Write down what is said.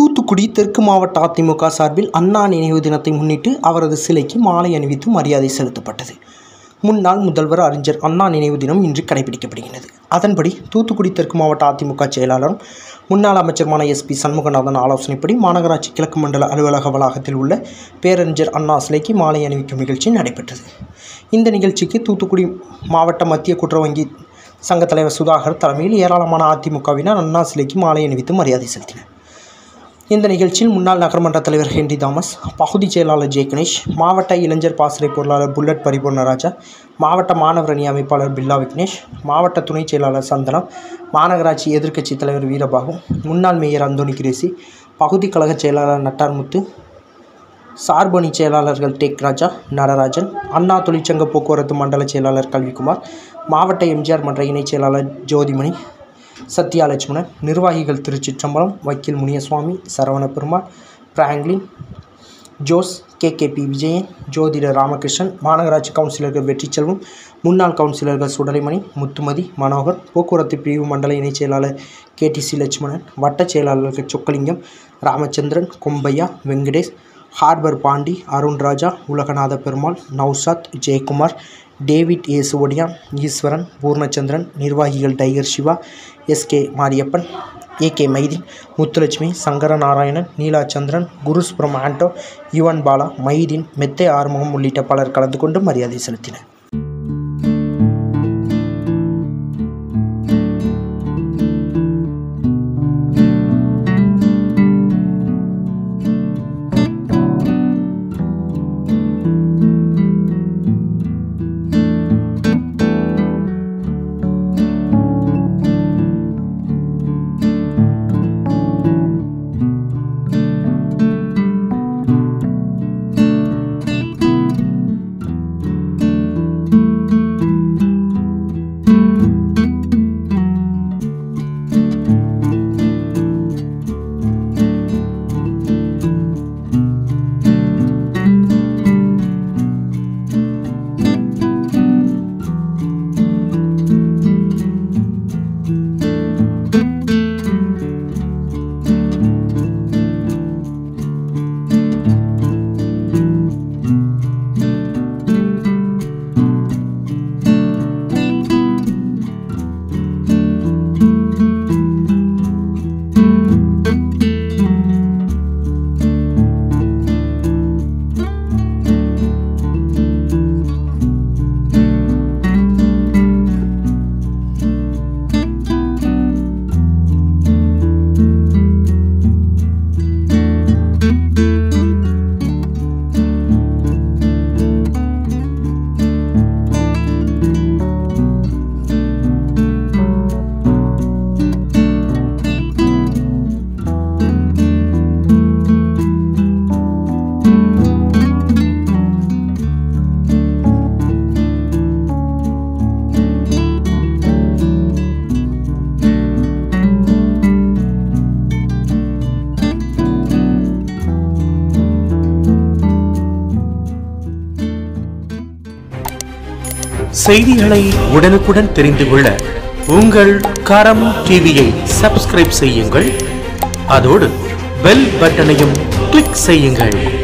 தூத்துக்குடி தெற்கு மாவட்ட அதிமுக சார்பில் அண்ணா நினைவு தினத்தை முன்னிட்டு அவரது சிலைக்கு மாலை அணிவித்து மரியாதை செலுத்தப்பட்டது முன்னாள் முதல்வர் அறிஞர் அண்ணா நினைவு தினம் இன்று கடைபிடிக்கப்படுகிறது அதன்படி தூத்துக்குடி தெற்கு மாவட்ட அதிமுக செயலாளரும் முன்னாள் அமைச்சருமான எஸ்பி சண்முகநாதன் ஆலோசனைப்படி மாநகராட்சி கிழக்கு மண்டல அலுவலக வளாகத்தில் உள்ள பேரறிஞர் அண்ணா சிலைக்கு மாலை அணிவிக்கும் நிகழ்ச்சி நடைபெற்றது இந்த நிகழ்ச்சிக்கு தூத்துக்குடி மாவட்ட மத்திய குற்ற வங்கி சங்க தலைவர் சுதாகர் தலைமையில் ஏராளமான அதிமுகவினர் அண்ணா சிலைக்கு மாலை அணிவித்து மரியாதை செலுத்தினர் இந்த நிகழ்ச்சியில் முன்னாள் நகர்மன்ற தலைவர் ஹென்றி தாமஸ் பகுதி செயலாளர் ஜெய கணேஷ் மாவட்ட இளைஞர் பாசறை பொருளாளர் புல்லட் பரிபூர்ணராஜா மாவட்ட மாணவர் அணி அமைப்பாளர் பில்லா விக்னேஷ் மாவட்ட துணைச் செயலாளர் சந்தனம் மாநகராட்சி எதிர்க்கட்சித் தலைவர் வீரபாகு முன்னாள் மேயர் அந்தோணி கிரேசி பகுதி கழக செயலாளர் நட்டார்முத்து சார்பணி செயலாளர்கள் டேக் ராஜா நடராஜன் அண்ணா தொழிற்சங்க போக்குவரத்து மண்டல செயலாளர் கல்விக்குமார் மாவட்ட எம்ஜிஆர் மன்ற இணைச் செயலாளர் ஜோதிமணி சத்யா லட்சுமணன் நிர்வாகிகள் திருச்சிற்றம்பலம் வக்கீல் Muniyasamy Saravana Perumal Franklin Jose K K P Vijayan ஜோதிடர் ராமகிருஷ்ணன் மாநகராட்சி கவுன்சிலர்கள் வெற்றிச்செல்வம் முன்னாள் கவுன்சிலர்கள் சுடலைமணி முத்துமதி மனோகர் போக்குவரத்து பிரிவு மண்டல இணைச் செயலாளர் கே டி சி லட்சுமணன் வட்டச் செயலாளர்கள் சொக்கலிங்கம் ராமச்சந்திரன் கொம்பையா வெங்கடேஷ் ஹார்பர் பாண்டி அருண் ராஜா உலகநாத பெருமாள் நௌசாத் ஜெயக்குமார் டேவிட் ஏசுவடியான் ஈஸ்வரன் பூர்ணச்சந்திரன் நிர்வாகிகள் Tiger Siva SK Mariyappan AK Mydeen Muthulakshmi Sankaranarayanan Neelachandran Gurusubram Anto Yuvan Bala Mydeen மெத்தை ஆறுமுகம் உள்ளிட்ட பலர் கலந்து கொண்டு மரியாதை செலுத்தினர் செய்திகளை உடனுக்குடன் தெரிந்து கொள்ள உங்கள் கரம் டிவியை சப்ஸ்கிரைப் செய்யுங்கள் அதோடு பெல் பட்டனையும் கிளிக் செய்யுங்கள்